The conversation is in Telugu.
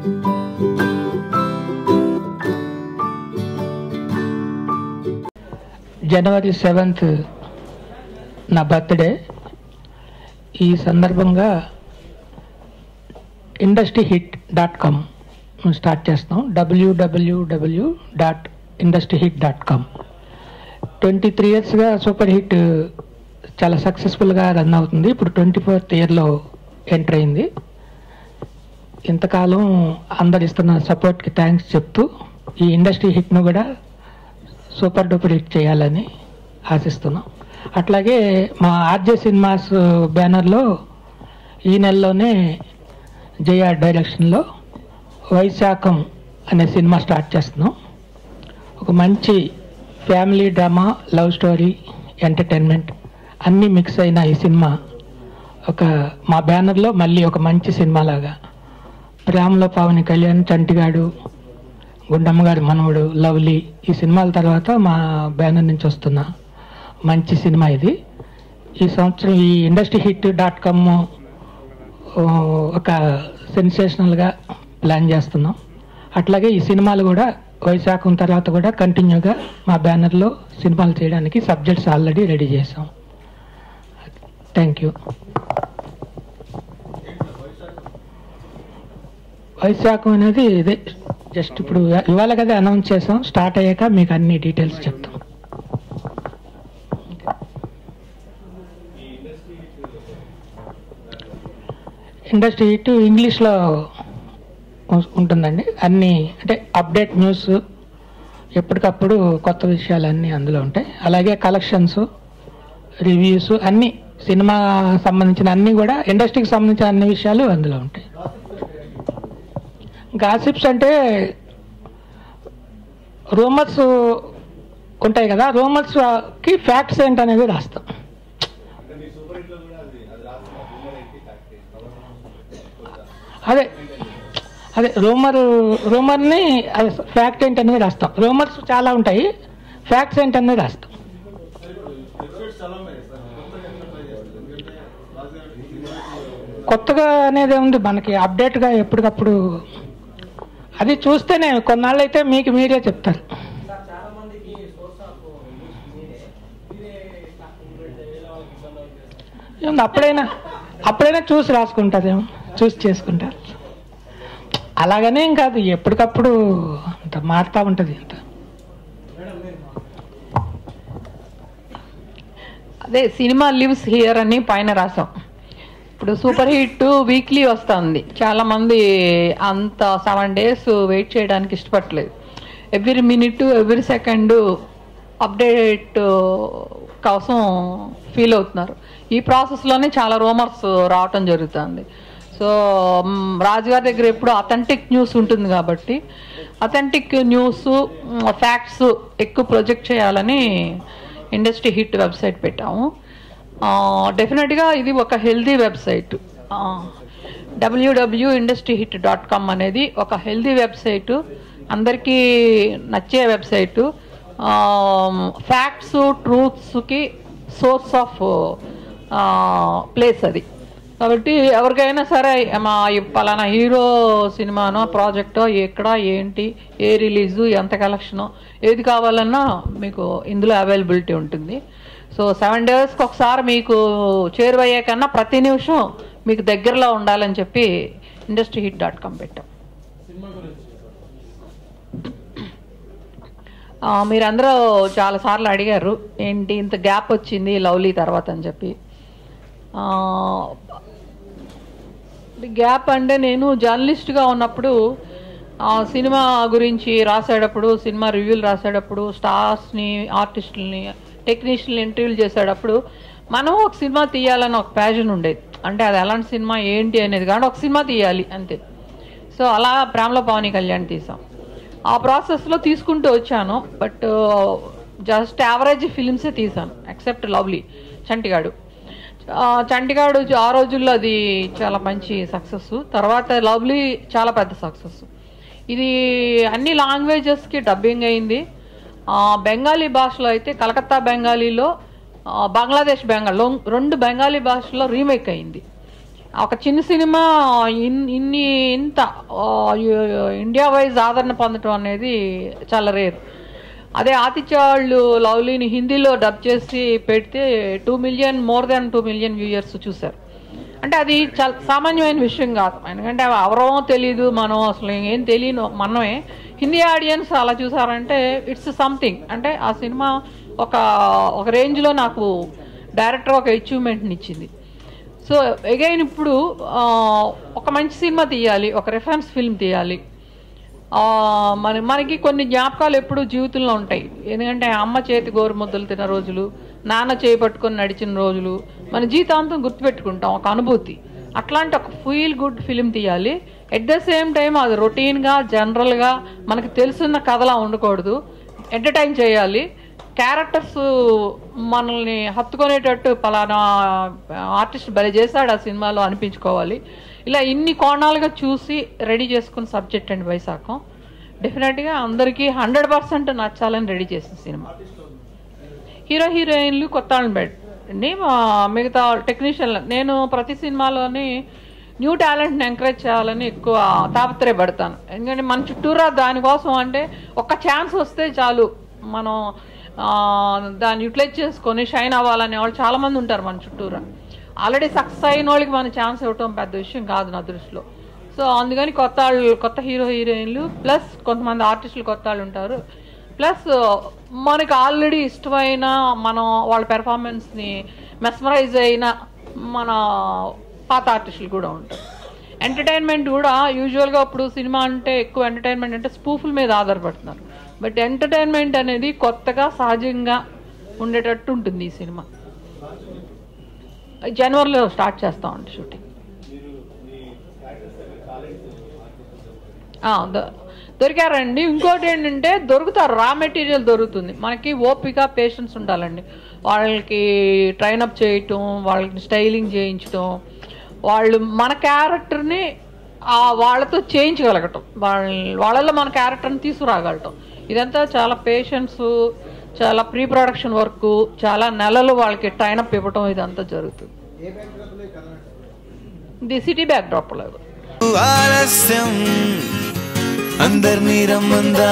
జనవరి సెవెంత్ నా బర్త్డే ఈ సందర్భంగా industry hit dot com start చేస్తాం W W W dot industry hit dot com twenty three ఇయర్స్గా సూపర్ హిట్ చాలా సక్సెస్ఫుల్గా రన్ అవుతుంది ఇప్పుడు ట్వంటీ ఫోర్త్ ఇయర్లో ఎంటర్ అయింది ఇంతకాలం అందరు ఇస్తున్న సపోర్ట్కి థ్యాంక్స్ చెప్తూ ఈ ఇండస్ట్రీ హిట్ను కూడా సూపర్ డూపర్ హిట్ చేయాలని ఆశిస్తున్నాం అట్లాగే మా ఆర్జే సినిమాస్ బ్యానర్లో ఈ నెలలోనే జయ డైరెక్షన్లో వైశాఖం అనే సినిమా స్టార్ట్ చేస్తున్నాం ఒక మంచి family drama love story entertainment అన్నీ మిక్స్ అయిన ఈ సినిమా ఒక మా బ్యానర్లో మళ్ళీ ఒక మంచి సినిమా లాగా ప్రేమలో పావని కళ్యాణ్ చంటిగాడు గుండమ్మ గారి మనవడు లవ్లీ ఈ సినిమాల తర్వాత మా బ్యానర్ నుంచి వస్తున్న మంచి సినిమా ఇది ఈ సంవత్సరం ఈ ఇండస్ట్రీ హిట్ డాట్ కామ్ ఒక సెన్సేషనల్గా ప్లాన్ చేస్తున్నాం అట్లాగే ఈ సినిమాలు కూడా వైశాఖం తర్వాత కూడా కంటిన్యూగా మా బ్యానర్లో సినిమాలు చేయడానికి సబ్జెక్ట్స్ ఆల్రెడీ రెడీ చేసాం థ్యాంక్ యూ వైశాఖం అనేది ఇదే జస్ట్ ఇప్పుడు ఇవాళ కదా అనౌన్స్ చేసాం స్టార్ట్ అయ్యాక మీకు అన్ని డీటెయిల్స్ చెప్తాం ఇండస్ట్రీ హిట్ ఇంగ్లీష్లో ఉ- ఉంటుందండి అన్ని అంటే అప్డేట్ న్యూస్ ఎప్పటికప్పుడు కొత్త విషయాలు అందులో ఉంటాయి అలాగే కలెక్షన్స్ రివ్యూస్ అన్ని సినిమా సంబంధించిన అన్ని కూడా ఇండస్ట్రీకి సంబంధించిన అన్ని విషయాలు అందులో ఉంటాయి గాసిప్స్ అంటే రూమర్స్ ఉంటాయి కదా రూమర్స్ కి ఫ్యాక్ట్స్ ఏంటనేది రాస్తాం అదే అదే రూమర్ రూమర్ని అదే ఫ్యాక్ట్ ఏంటనేది రాస్తాం రూమర్స్ చాలా ఉంటాయి ఫ్యాక్ట్స్ ఏంటనేది రాస్తాం కొత్తగా అనేది ఉంది మనకి అప్డేట్గా ఎప్పటికప్పుడు అది చూస్తేనే కొన్నాళ్ళు అయితే మీకు మీరే చెప్తారు ఏముంది అప్పుడైనా అప్పుడైనా చూసి రాసుకుంటారేమో చూసి చేసుకుంటారు అలాగనే ఏం కాదు ఎప్పటికప్పుడు అంత మారుతూ ఉంటుంది అంత అదే సినిమా లివ్స్ హియర్ అని పైన రాసాం ఇప్పుడు సూపర్ హిట్ వీక్లీ వస్తుంది చాలా మంది అంత సెవెన్ డేస్ వెయిట్ చేయడానికి ఇష్టపడట్లేదు every minute every second update కోసం ఫీల్ అవుతున్నారు ఈ ప్రాసెస్లోనే చాలా రూమర్స్ రావటం జరుగుతుంది సో మ్, రాజుగారి దగ్గర ఎప్పుడు అథెంటిక్ న్యూస్ ఉంటుంది కాబట్టి అథెంటిక్ న్యూస్ ఫ్యాక్ట్స్ ఎక్కువ ప్రొజెక్ట్ చేయాలని ఇండస్ట్రీ హిట్ వెబ్సైట్ పెట్టాము డెఫినెట్గా ఇది ఒక healthy website W W industry hit dot com అనేది ఒక హెల్దీ వెబ్సైటు అందరికీ నచ్చే వెబ్సైటు ఫ్యాక్ట్స్ ట్రూత్స్కి సోర్స్ ఆఫ్ ప్లేస్ అది కాబట్టి ఎవరికైనా సరే మా ఈ పలానా హీరో సినిమానో ప్రాజెక్టో ఎక్కడ ఏంటి ఏ రిలీజు ఎంత కలెక్షనో ఏది కావాలన్నా మీకు ఇందులో అవైలబిలిటీ ఉంటుంది సో సెవెన్ డేస్కి ఒకసారి మీకు చేరువయ్యే కన్నా ప్రతి నిమిషం మీకు దగ్గరలో ఉండాలని చెప్పి ఇండస్ట్రీ హిట్ డాట్ కామ్ పెట్టాం ఆ, మీరందరూ చాలాసార్లు అడిగారు ఏంటి ఇంత గ్యాప్ వచ్చింది లవ్లీ తర్వాత అని చెప్పి ఆ, గ్యాప్ అంటే నేను జర్నలిస్ట్గా ఉన్నప్పుడు ఆ, సినిమా గురించి రాసేటప్పుడు సినిమా రివ్యూలు రాసేటప్పుడు స్టార్స్ని ఆర్టిస్టులని టెక్నీషియన్లు ఇంటర్వ్యూలు చేసేటప్పుడు మనం ఒక సినిమా తీయాలని ఒక ప్యాషన్ ఉండేది అంటే అది ఎలాంటి సినిమా ఏంటి అనేది కానీ ఒక సినిమా తీయాలి అంతే సో అలా ప్రేమలో పవని కళ్యాణ్ తీసాం ఆ ప్రాసెస్లో తీసుకుంటూ వచ్చాను బట్ జస్ట్ యావరేజ్ ఫిలిమ్సే తీసాను ఎక్సెప్ట్ లవ్లీ చంటిగాడు ఆ, చంటిగాడు ఆ రోజుల్లో అది చాలా మంచి సక్సెస్ తర్వాత లవ్లీ చాలా పెద్ద సక్సెస్ ఇది అన్ని లాంగ్వేజెస్కి డబ్బింగ్ అయింది ఆ, బెంగాలీ భాషలో అయితే కలకత్తా బెంగాలీలో ఆ, బంగ్లాదేశ్ బెంగాల్ రెండు బెంగాలీ భాషలో రీమేక్ అయింది ఒక చిన్న సినిమా ఇన్- ఇన్ని ఇంత ఆ, ఇండియా వైజ్ ఆదరణ పొందటం అనేది చాలా రేర్ అదే ఆతిథ్య వాళ్ళు లవ్లీని హిందీలో డబ్ చేసి పెడితే two million more than two million viewers చూశారు అంటే అది చాలా సామాన్యమైన విషయం కాదు ఎందుకంటే అవి ఎవరో తెలియదు మనం అసలు ఏం తెలియను మనమే హిందీ ఆడియన్స్ అలా చూసారంటే ఇట్స్ సంథింగ్ అంటే ఆ సినిమా ఒక ఒక రేంజ్లో నాకు డైరెక్టర్ ఒక అచీవ్మెంట్ని ఇచ్చింది సో అగైన్ ఇప్పుడు ఆ, ఒక మంచి సినిమా తీయాలి ఒక రెఫరెన్స్ ఫిల్మ్ తీయాలి ఆ, మన మనకి కొన్ని జ్ఞాపకాలు ఎప్పుడు జీవితంలో ఉంటాయి ఎందుకంటే అమ్మ చేతి గోరు ముద్దలు తిన్న రోజులు నాన్న చేయి పట్టుకొని నడిచిన రోజులు మన జీవితాంతం గుర్తుపెట్టుకుంటాం ఒక అనుభూతి అట్లాంటి ఒక ఫీల్ గుడ్ ఫిలిం తీయాలి ఎట్ ద సేమ్ టైం అది రొటీన్గా జనరల్గా మనకు తెలుసున్న కథలా ఉండకూడదు ఎంటర్టైన్ చేయాలి క్యారెక్టర్స్ మనల్ని హత్తుకునేటట్టు పలానా ఆర్టిస్ట్ భలే చేశాడు ఆ సినిమాలో అనిపించుకోవాలి ఇలా ఇన్ని కోణాలుగా చూసి రెడీ చేసుకున్న సబ్జెక్ట్ అండి వైశాఖం డెఫినెట్గా అందరికీ హండ్రెడ్ పర్సెంట్ నచ్చాలని రెడీ చేసిన సినిమా హీరో హీరోయిన్లు కొత్త వాళ్ళని పెట్టండి మా- మిగతా టెక్నీషియన్లు నేను ప్రతి సినిమాలోని న్యూ టాలెంట్ని ఎంకరేజ్ చేయాలని ఎక్కువ తాపత్రయపడతాను ఎందుకంటే మన చుట్టూరా దానికోసం అంటే ఒక్క ఛాన్స్ వస్తే చాలు మనం ఆ, దాన్ని యూటిలైజ్ చేసుకొని షైన్ అవ్వాలనే వాళ్ళు చాలామంది ఉంటారు మన చుట్టూరా ఆల్రెడీ సక్సెస్ అయిన వాళ్ళకి మన ఛాన్స్ ఇవ్వటం పెద్ద విషయం కాదు నా దృష్టిలో సో అందుకని కొత్త వాళ్ళు కొత్త హీరో హీరోయిన్లు ప్లస్ కొంతమంది ఆర్టిస్టులు కొత్త వాళ్ళు ఉంటారు ప్లస్ మనకి ఆల్రెడీ ఇష్టమైన మనం వాళ్ళ పెర్ఫార్మెన్స్ని మెస్మరైజ్ అయిన మన పాత ఆర్టిస్టులు కూడా ఉంటారు ఎంటర్టైన్మెంట్ కూడా యూజువల్గా ఇప్పుడు సినిమా అంటే ఎక్కువ ఎంటర్టైన్మెంట్ అంటే స్పూఫుల మీద ఆధారపడుతున్నారు బట్ ఎంటర్టైన్మెంట్ అనేది కొత్తగా సహజంగా ఉండేటట్టు ఉంటుంది ఈ సినిమా జనవరిలో స్టార్ట్ చేస్తామండి షూటింగ్ ఆ, దొ- దొరికారండి ఇంకోటి ఏంటంటే దొరుకుతారు రా మెటీరియల్ దొరుకుతుంది మనకి ఓపిక పేషెన్స్ ఉండాలండి వాళ్ళకి ట్రైన్ అప్ చేయటం వాళ్ళకి స్టైలింగ్ చేయించడం వాళ్ళు మన క్యారెక్టర్ని ఆ వాళ్ళతో చేయించగలగటం వాళ్ళ వాళ్ళలో మన క్యారెక్టర్ని తీసుకురాగలటం ఇదంతా చాలా పేషెన్స్ చాలా ప్రీ ప్రొడక్షన్ వర్క్ చాలా నెలలు వాళ్ళకి ట్రైన్ అప్ ఇవ్వటం ఇదంతా జరుగుతుంది ఇది సిటీ బ్యాక్ డ్రాప్లో ఆలస్యం అందరినీ రమ్మందా